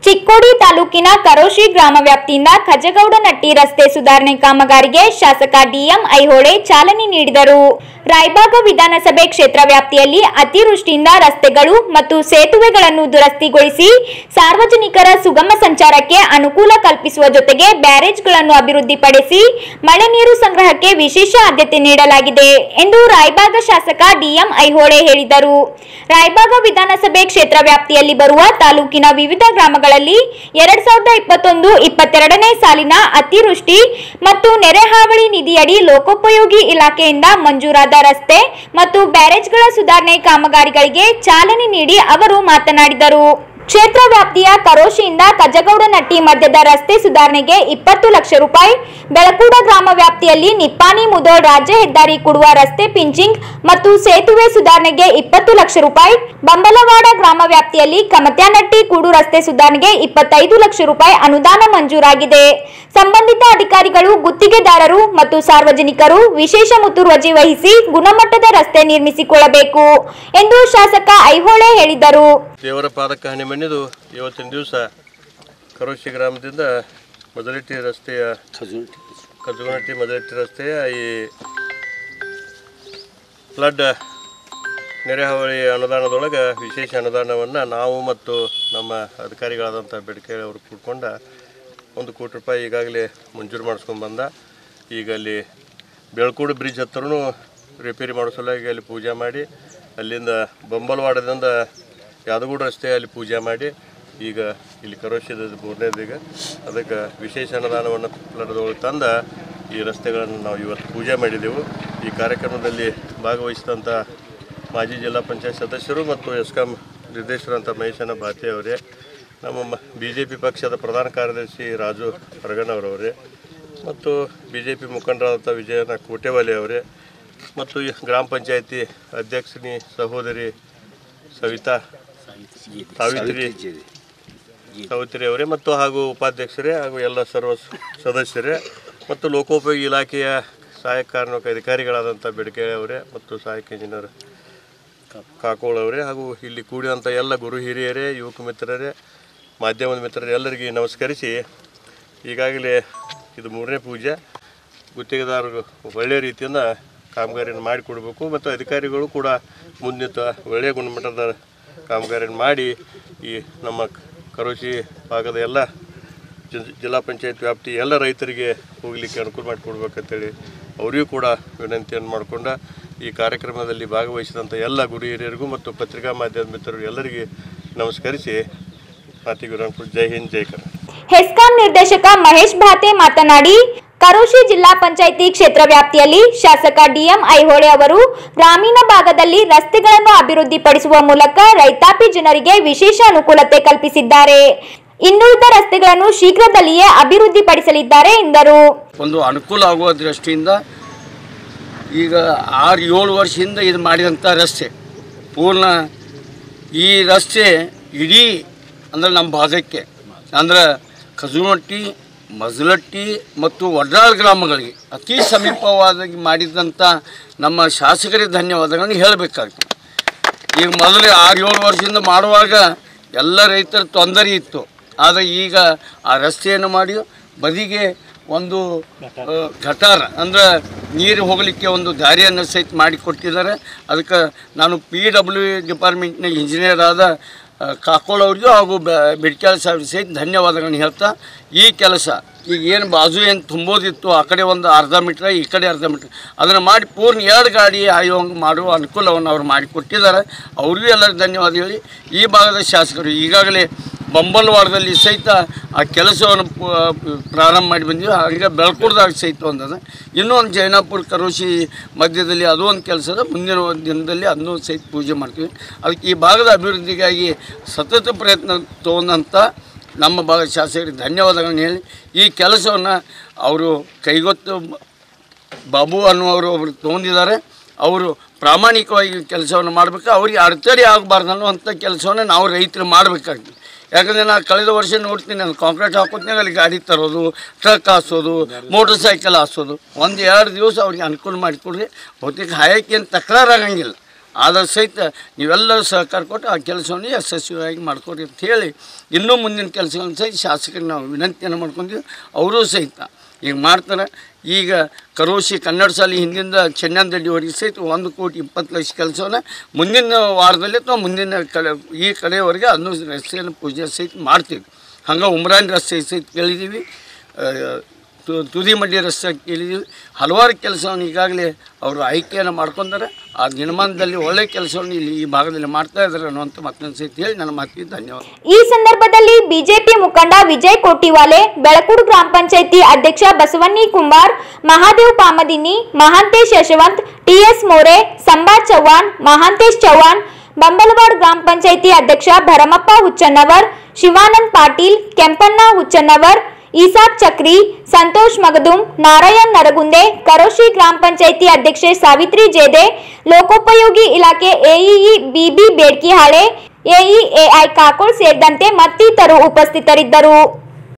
ಚಿಕ್ಕೋಡಿ ತಾಲೂಕಿನ ಕರೋಶಿ ಗ್ರಾಮ ವ್ಯಾಪ್ತಿಯಿಂದ ಖಜಗೌಡನಟ್ಟಿ ರಸ್ತೆ ಸುಧಾರಣೆ ಕಾಮಗಾರಿಗೆ ಶಾಸಕ ಡಿಎಂ ಐಹೊಳೆ ಚಾಲನೆ ನೀಡಿದರು ರಾಯಬಾಗ ವಿಧಾನಸಭೆ ಕ್ಷೇತ್ರ ವ್ಯಾಪ್ತಿಯಲ್ಲಿ ಅತಿವೃಷ್ಟಿಯಿಂದ ರಸ್ತೆಗಳು ಮತ್ತು ಸೇತುವೆಗಳನ್ನು ದುರಸ್ತಿಗೊಳಿಸಿ ಸಾರ್ವಜನಿಕರ ಸುಗಮ ಸಂಚಾರಕ್ಕೆ ಅನುಕೂಲ ಕಲ್ಪಿಸುವ ಜೊತೆಗೆ ಬ್ಯಾರೇಜ್ಗಳನ್ನು ಅಭಿವೃದ್ಧಿಪಡಿಸಿ ಮಳೆ ನೀರು ಸಂಗ್ರಹಕ್ಕೆ ವಿಶೇಷ ಆದ್ಯತೆ ನೀಡಲಾಗಿದೆ ಎಂದು ರಾಯಬಾಗ ಶಾಸಕ ಡಿಎಂ ಐಹೊಳೆ ಹೇಳಿದರು ರಾಯಬಾಗ ವಿಧಾನಸಭೆ ಕ್ಷೇತ್ರ ವ್ಯಾಪ್ತಿಯಲ್ಲಿ ಬರುವ ತಾಲೂಕಿನ ವಿವಿಧ ಗ್ರಾಮಗಳಲ್ಲಿ ಎರಡ್ ಸಾವಿರದ ಇಪ್ಪತ್ತೊಂದು ಇಪ್ಪತ್ತೆರಡನೇ ಸಾಲಿನ ಅತಿವೃಷ್ಟಿ ಮತ್ತು ನೆರೆ ಹಾವಳಿ ನಿಧಿಯಡಿ ಲೋಕೋಪಯೋಗಿ ಇಲಾಖೆಯಿಂದ ಮಂಜೂರಾದ ರಸ್ತೆ ಮತ್ತು ಬ್ಯಾರೇಜ್ಗಳ ಸುಧಾರಣೆ ಕಾಮಗಾರಿಗಳಿಗೆ ಚಾಲನೆ ನೀಡಿ ಅವರು ಮಾತನಾಡಿದರು ಕ್ಷೇತ್ರ ವ್ಯಾಪ್ತಿಯ ಕರೋಶಿಯಿಂದ ಕಜ್ಜಗೌಡನಟ್ಟಿ ಮಧ್ಯದ ರಸ್ತೆ ಸುಧಾರಣೆಗೆ ಇಪ್ಪತ್ತು ಲಕ್ಷ ರೂಪಾಯಿ ಬೆಳಕೂಡ ಗ್ರಾಮ ವ್ಯಾಪ್ತಿಯಲ್ಲಿ ನಿಪ್ಪಾಣಿ ಮುದೋಳ್ ರಾಜ್ಯ ಹೆದ್ದಾರಿ ಕೊಡುವ ರಸ್ತೆ ಪಿಂಚಿಂಗ್ ಮತ್ತು ಸೇತುವೆ ಸುಧಾರಣೆಗೆ ಇಪ್ಪತ್ತು ಲಕ್ಷ ರೂಪಾಯಿ ಬಂಬಲವಾಡ ಗ್ರಾಮ ವ್ಯಾಪ್ತಿಯಲ್ಲಿ ಕಮತ್ಯಾನಟ್ಟಿ ಕೂಡು ರಸ್ತೆ ಸುಧಾರಣೆಗೆ ಇಪ್ಪತ್ತೈದು ಲಕ್ಷ ರೂಪಾಯಿ ಅನುದಾನ ಮಂಜೂರಾಗಿದೆ ಸಂಬಂಧಿತ ಅಧಿಕಾರಿಗಳು ಗುತ್ತಿಗೆದಾರರು ಮತ್ತು ಸಾರ್ವಜನಿಕರು ವಿಶೇಷ ಮುತುವರ್ಜಿ ವಹಿಸಿ ಗುಣಮಟ್ಟದ ರಸ್ತೆ ನಿರ್ಮಿಸಿಕೊಳ್ಳಬೇಕು ಎಂದು ಶಾಸಕ ಐಹೊಳೆ ಹೇಳಿದರು ದೇವರ ಪಾದಕ್ಕೆ ಹಣೆ ಮಣ್ಣಿದು ಇವತ್ತಿನ ದಿವಸ ಕರೋಶಿ ಗ್ರಾಮದಿಂದ ಮೊದಲಿಟ್ಟಿ ರಸ್ತೆಯ ಕಜುಗನಟ್ಟಿ ಮೊದಲಿಟ್ಟಿ ರಸ್ತೆಯ ಈ ಫ್ಲಡ್ ನೆರೆಹಾವಳಿ ಅನುದಾನದೊಳಗೆ ವಿಶೇಷ ಅನುದಾನವನ್ನು ನಾವು ಮತ್ತು ನಮ್ಮ ಅಧಿಕಾರಿಗಳಾದಂಥ ಬೆಡಕೆ ಅವರು ಕೂಡ್ಕೊಂಡ ಒಂದು ಕೋಟಿ ರೂಪಾಯಿ ಈಗಾಗಲೇ ಮಂಜೂರು ಮಾಡಿಸ್ಕೊಂಡು ಬಂದ ಈಗ ಅಲ್ಲಿ ಬೆಳ್ಕೂಡು ಬ್ರಿಡ್ಜ್ ಹತ್ರನೂ ರಿಪೇರಿ ಮಾಡೋ ಸಲುವಾಗಿ ಅಲ್ಲಿ ಪೂಜೆ ಮಾಡಿ ಅಲ್ಲಿಂದ ಬಂಬಲ್ವಾಡದಿಂದ ಯಾದಗೂಡು ರಸ್ತೆ ಅಲ್ಲಿ ಪೂಜೆ ಮಾಡಿ ಈಗ ಇಲ್ಲಿ ಕರೋಶಿದ ಮೂರನೇದೀಗ ಅದಕ್ಕೆ ವಿಶೇಷ ಅನುದಾನವನ್ನು ಫ್ಲಡ್ದೊಳಗೆ ತಂದ ಈ ರಸ್ತೆಗಳನ್ನು ನಾವು ಇವತ್ತು ಪೂಜೆ ಮಾಡಿದೆವು ಈ ಕಾರ್ಯಕ್ರಮದಲ್ಲಿ ಭಾಗವಹಿಸಿದಂಥ ಮಾಜಿ ಜಿಲ್ಲಾ ಪಂಚಾಯತ್ ಸದಸ್ಯರು ಮತ್ತು ಎಸ್ಕಾಂ ನಿರ್ದೇಶಕರಂಥ ಮಹೇಶನ ಭಾತೆ ಅವರೇ ನಮ್ಮ ಬಿ ಜೆ ಪಿ ಪಕ್ಷದ ಪ್ರಧಾನ ಕಾರ್ಯದರ್ಶಿ ರಾಜು ಹರಗಣ್ಣವರವರೇ ಮತ್ತು ಬಿ ಜೆ ಪಿ ಮುಖಂಡರಾದಂಥ ವಿಜಯನ ಕೋಟೆವಾಲೆ ಅವರೇ ಮತ್ತು ಈ ಗ್ರಾಮ ಪಂಚಾಯತಿ ಅಧ್ಯಕ್ಷನಿ ಸಹೋದರಿ ಸವಿತಾ ಸಾವಿತ್ರಿ ಸಾವಿತ್ರಿ ಅವರೇ ಮತ್ತು ಹಾಗೂ ಉಪಾಧ್ಯಕ್ಷರೇ ಹಾಗೂ ಎಲ್ಲ ಸರ್ವ ಸದಸ್ಯರೇ ಮತ್ತು ಲೋಕೋಪಯೋಗಿ ಇಲಾಖೆಯ ಸಹಾಯಕ ಕಾರ್ಮಿಕ ಅಧಿಕಾರಿಗಳಾದಂಥ ಬೆಡಕೆ ಅವರೇ ಮತ್ತು ಸಹಾಯಕ ಇಂಜಿನಿಯರ್ ಕಾಕೋಳ್ ಅವರೇ ಹಾಗೂ ಇಲ್ಲಿ ಕೂಡಿದಂಥ ಎಲ್ಲ ಗುರು ಹಿರಿಯರೇ ಯುವಕ ಮಿತ್ರರೇ ಮಾಧ್ಯಮದ ಮಿತ್ರರೇ ಎಲ್ಲರಿಗೆ ನಮಸ್ಕರಿಸಿ ಈಗಾಗಲೇ ಇದು ಮೂರನೇ ಪೂಜೆ ಗುತ್ತಿಗೆದಾರರು ಒಳ್ಳೆಯ ರೀತಿಯಿಂದ ಕಾಮಗಾರಿಯನ್ನು ಮಾಡಿಕೊಡ್ಬೇಕು ಮತ್ತು ಅಧಿಕಾರಿಗಳು ಕೂಡ ಮುಂದಿನ ಒಳ್ಳೆಯ ಗುಣಮಟ್ಟದ ಕಾಮಗಾರಿಯನ್ನು ಮಾಡಿ ಈ ನಮ್ಮ ಕರೋಶಿ ಭಾಗದ ಎಲ್ಲ ಜಿ- ಜಿಲ್ಲಾ ಪಂಚಾಯತ್ ವ್ಯಾಪ್ತಿ ಎಲ್ಲ ರೈತರಿಗೆ ಹೋಗಲಿಕ್ಕೆ ಅನುಕೂಲ ಮಾಡಿಕೊಡ್ಬೇಕಂತೇಳಿ ಅವರಿಗೂ ಕೂಡ ವಿನಂತಿಯನ್ನು ಮಾಡಿಕೊಂಡ ಈ ಕಾರ್ಯಕ್ರಮದಲ್ಲಿ ಭಾಗವಹಿಸಿದಂಥ ಎಲ್ಲ ಗುರು ಹಿರಿಯರಿಗೂ ಮತ್ತು ಪತ್ರಿಕಾ ಮಾಧ್ಯಮ ಮಿತ್ರರು ಎಲ್ಲರಿಗೆ ನಮಸ್ಕರಿಸಿ ಮಾತಿಗೆ ವಿರಾಮ ಕೊಡ್ತೀನಿ. ಜೈ ಹಿಂದ್ ಜೈ ಕರ್ನಾಟಕ ಹೆಸ್ಕಾಂ ನಿರ್ದೇಶಕ ಮಹೇಶ್ ಭಾತೆ ಮಾತನಾಡಿ ಕರೋಶಿ ಜಿಲ್ಲಾ ಪಂಚಾಯಿತಿ ಕ್ಷೇತ್ರ ವ್ಯಾಪ್ತಿಯಲ್ಲಿ ಶಾಸಕ ಡಿಎಂ ಐಹೊಳೆ ಅವರು ಗ್ರಾಮೀಣ ಭಾಗದಲ್ಲಿ ರಸ್ತೆಗಳನ್ನು ಅಭಿವೃದ್ಧಿಪಡಿಸುವ ಮೂಲಕ ರೈತಾಪಿ ಜನರಿಗೆ ವಿಶೇಷ ಅನುಕೂಲತೆ ಕಲ್ಪಿಸಿದ್ದಾರೆ ಇನ್ನುಳಿದ ರಸ್ತೆಗಳನ್ನು ಶೀಘ್ರದಲ್ಲಿಯೇ ಅಭಿವೃದ್ಧಿಪಡಿಸಲಿದ್ದಾರೆ ಎಂದರು ಒಂದು ಅನುಕೂಲ ಆಗುವ ದೃಷ್ಟಿಯಿಂದ ಈಗ ಆರು ಏಳು ವರ್ಷದಿಂದ ಇದು ಮಾಡಿದಂಥ ರಸ್ತೆ ಪೂರ್ಣ ಈ ರಸ್ತೆ ಇಡೀ ಅಂದ್ರೆ ನಮ್ಮ ಭಾಗಕ್ಕೆ ಅಂದ್ರೆ ಖಜುಮಟ್ಟಿ ಮಜಲಟ್ಟಿ ಮತ್ತು ವಡ್ರಾಳ್ ಗ್ರಾಮಗಳಿಗೆ ಅತಿ ಸಮೀಪವಾದ ಮಾಡಿದಂಥ ನಮ್ಮ ಶಾಸಕರಿಗೆ ಧನ್ಯವಾದಗಳನ್ನು ಹೇಳಬೇಕಾಗ್ತದೆ ಈಗ ಮೊದಲು ಆರು ಏಳು ವರ್ಷದಿಂದ ಮಾಡುವಾಗ ಎಲ್ಲ ರೈತರ ತೊಂದರೆ ಇತ್ತು ಆದರೆ ಈಗ ಆ ರಸ್ತೆಯನ್ನು ಮಾಡಿ ಬದಿಗೆ ಒಂದು ಆ, ಗಟಾರ ಅಂದರೆ ನೀರು ಹೋಗಲಿಕ್ಕೆ ಒಂದು ದಾರಿಯನ್ನು ಸಹಿತ ಮಾಡಿಕೊಟ್ಟಿದ್ದಾರೆ ಅದಕ್ಕೆ ನಾನು ಪಿ ಡಬ್ಲ್ಯೂ ಡಿಪಾರ್ಟ್ಮೆಂಟ್ನ ಇಂಜಿನಿಯರ್ ಆದ ಆ, ಕಾಕೋಳ್ ಅವ್ರಿಗೂ ಹಾಗೂ ಬೆಡ್ಕ್ಯಾಳ ಸಾಹೇಬ್ ಸಹಿತ ಧನ್ಯವಾದಗಳನ್ನು ಹೇಳ್ತಾ ಈ ಕೆಲಸ ಈಗ ಏನು ಬಾಜು ಏನು ತುಂಬೋದಿತ್ತು ಆ ಕಡೆ ಒಂದು ಅರ್ಧ ಮೀಟ್ರ್ ಈ ಕಡೆ ಅರ್ಧ ಮೀಟ್ರ್ ಅದನ್ನು ಮಾಡಿ ಪೂರ್ಣ ಎರಡು ಗಾಡಿ ಆಯೋಗ ಮಾಡುವ ಅನುಕೂಲವನ್ನು ಅವ್ರು ಮಾಡಿಕೊಟ್ಟಿದ್ದಾರೆ ಅವ್ರಿಗೂ ಎಲ್ಲರಿಗೂ ಧನ್ಯವಾದ ಹೇಳಿ ಈ ಭಾಗದ ಶಾಸಕರು ಈಗಾಗಲೇ ಬಂಬಲ್ವಾಡದಲ್ಲಿ ಸಹಿತ ಆ ಕೆಲಸವನ್ನು ಪ- ಪ್ರಾರಂಭ ಮಾಡಿ ಬಂದಿವಿ ಹಾಗೆ ಬೆಳ್ಕೂರ್ದಾಗ ಸಹಿತ ಒಂದದ ಇನ್ನೂ ಒಂದು ಜೈನಾಪುರ ಕರೋಶಿ ಮಧ್ಯದಲ್ಲಿ ಅದು ಒಂದು ಕೆಲಸದ ಮುಂದಿನ ಒಂದು ದಿನದಲ್ಲಿ ಅದನ್ನೂ ಸಹಿತ ಪೂಜೆ ಮಾಡ್ತೀವಿ ಅದಕ್ಕೆ ಈ ಭಾಗದ ಅಭಿವೃದ್ಧಿಗಾಗಿ ಸತತ ಪ್ರಯತ್ನ ತೊಗೊಂಡಂಥ ನಮ್ಮ ಭಾಗದ ಶಾಸಕರಿಗೆ ಧನ್ಯವಾದಗಳನ್ನು ಹೇಳಿ ಈ ಕೆಲಸವನ್ನು ಅವರು ಕೈಗೊತ್ತು ಬಾಬು ಅನ್ನುವರು ಒಬ್ಬರು ತೊಗೊಂಡಿದ್ದಾರೆ ಅವರು ಪ್ರಾಮಾಣಿಕವಾಗಿ ಕೆಲಸವನ್ನು ಮಾಡಬೇಕು ಅವರಿಗೆ ಅಡೆತಡೆ ಆಗಬಾರ್ದು ಅನ್ನುವಂಥ ಕೆಲಸವನ್ನು ನಾವು ರೈತರು ಮಾಡಬೇಕಾಗ್ತದೆ ಯಾಕಂದರೆ ನಾನು ಕಳೆದ ವರ್ಷ ನೋಡ್ತೀನಿ ನಾನು ಕಾಂಕ್ರೀಟ್ ಹಾಕೋತ್ನಾಗ ಅಲ್ಲಿ ಗಾಡಿ ತರೋದು ಟ್ರಕ್ ಹಾಸೋದು ಮೋಟರ್ ಸೈಕಲ್ ಹಾಸೋದು ಒಂದು ಎರಡು ದಿವಸ ಅವ್ರಿಗೆ ಅನುಕೂಲ ಮಾಡಿಕೊಡ್ರಿ ಬಹುತೇಕ ಹಾಯಕ್ಕೆ ಏನು ತಕರಾರು ಆಗಂಗಿಲ್ಲ ಆದ ಸಹಿತ ನೀವೆಲ್ಲರೂ ಸಹಕಾರ ಕೊಟ್ಟು ಆ ಕೆಲಸವನ್ನು ಯಶಸ್ವಿಯಾಗಿ ಮಾಡ್ಕೊಡಿ ಅಂತ ಹೇಳಿ ಇನ್ನೂ ಮುಂದಿನ ಕೆಲಸಗಳನ್ನು ಸಹಿತ ಶಾಸಕರಿಗೆ ನಾವು ವಿನಂತಿಯನ್ನು ಮಾಡ್ಕೊಂಡ್ವಿ ಅವರೂ ಸಹಿತ ಈಗ ಮಾಡ್ತಾರೆ ಈಗ ಕರೋಶಿ ಕನ್ನಡ ಶಾಲೆ ಹಿಂದಿಂದ ಚೆನ್ನಂದಳ್ಳಿವರೆಗೆ ಸಹಿತ ಒಂದು ಕೋಟಿ ಇಪ್ಪತ್ತು ಲಕ್ಷ ಕೆಲಸವನ್ನು ಮುಂದಿನ ವಾರದಲ್ಲಿ ಅಥವಾ ಮುಂದಿನ ಕಡೆ ಈ ಕಡೆಯವರೆಗೆ ಅದನ್ನು ರಸ್ತೆಯನ್ನು ಪೂಜೆ ಸಹಿತ ಮಾಡ್ತೀವಿ ಹಂಗೆ ಉಮ್ರಾನ್ ರಸ್ತೆ ಸಹಿತ ಕೇಳಿದ್ದೀವಿ ಆ, ತು- ತುದಿ ಮಡ್ಡಿ ರಸ್ತೆ ಕೇಳಿದ್ದೀವಿ ಹಲವಾರು ಕೆಲಸವನ್ನು ಈಗಾಗಲೇ ಅವರು ಆಯ್ಕೆಯನ್ನು ಮಾಡ್ಕೊಂತಾರೆ ಆ ದಿನಮಾನದಲ್ಲಿ ಒಳ್ಳೆಯ ಕೆಲಸವನ್ನು ಇಲ್ಲಿ ಈ ಭಾಗದಲ್ಲಿ ಮಾಡ್ತಾ ಇದ್ದಾರೆ ಅನ್ನುವಂಥ ಮತ್ತೊಂದು ಸಹಿತ ಹೇಳಿ ನನ್ನ ಮಾತಿಗೆ ಧನ್ಯವಾದ ಈ ಸಂದರ್ಭದಲ್ಲಿ ಬಿಜೆಪಿ ಮುಖಂಡ ವಿಜಯ್ ಕೋಟಿವಾಲೆ ಬೆಳಕೂರು ಗ್ರಾಮ ಪಂಚಾಯಿತಿ ಅಧ್ಯಕ್ಷ ಬಸವನ್ನಿ ಕುಂಬಾರ್ ಮಹಾದೇವ್ ಪಾಮದಿನಿ ಮಹಾಂತೇಶ್ ಯಶವಂತ್ ಟಿಎಸ್ ಮೋರೆ ಸಂಬಾಜ್ ಚವ್ಹಾಣ್ ಮಹಾಂತೇಶ್ ಚವ್ಹಾಣ್ ಬಂಬಲವಾಡ್ ಗ್ರಾಮ ಪಂಚಾಯಿತಿ ಅಧ್ಯಕ್ಷ ಭರಮಪ್ಪ ಹುಚ್ಚನ್ನವರ್ ಶಿವಾನಂದ್ ಪಾಟೀಲ್ ಕೆಂಪಣ್ಣ ಹುಚ್ಚನ್ನವರ್ ಇಸಾಕ್ ಚಕ್ರಿ ಸಂತೋಷ್ ಮಗದುಂ ನಾರಾಯಣ್ ನರಗುಂದೆ ಕರೋಶಿ ಗ್ರಾಮ ಪಂಚಾಯಿತಿ ಅಧ್ಯಕ್ಷೆ ಸಾವಿತ್ರಿ ಜೇದೆ ಲೋಕೋಪಯೋಗಿ ಇಲಾಖೆ ಎಇಇ ಬಿಬಿ ಬೇಡ್ಕಿಹಾಳೆ ಎಇಎಐ ಕಾಕೋಳ್ ಸೇರಿದಂತೆ ಮತ್ತಿತರರು ಉಪಸ್ಥಿತರಿದ್ದರು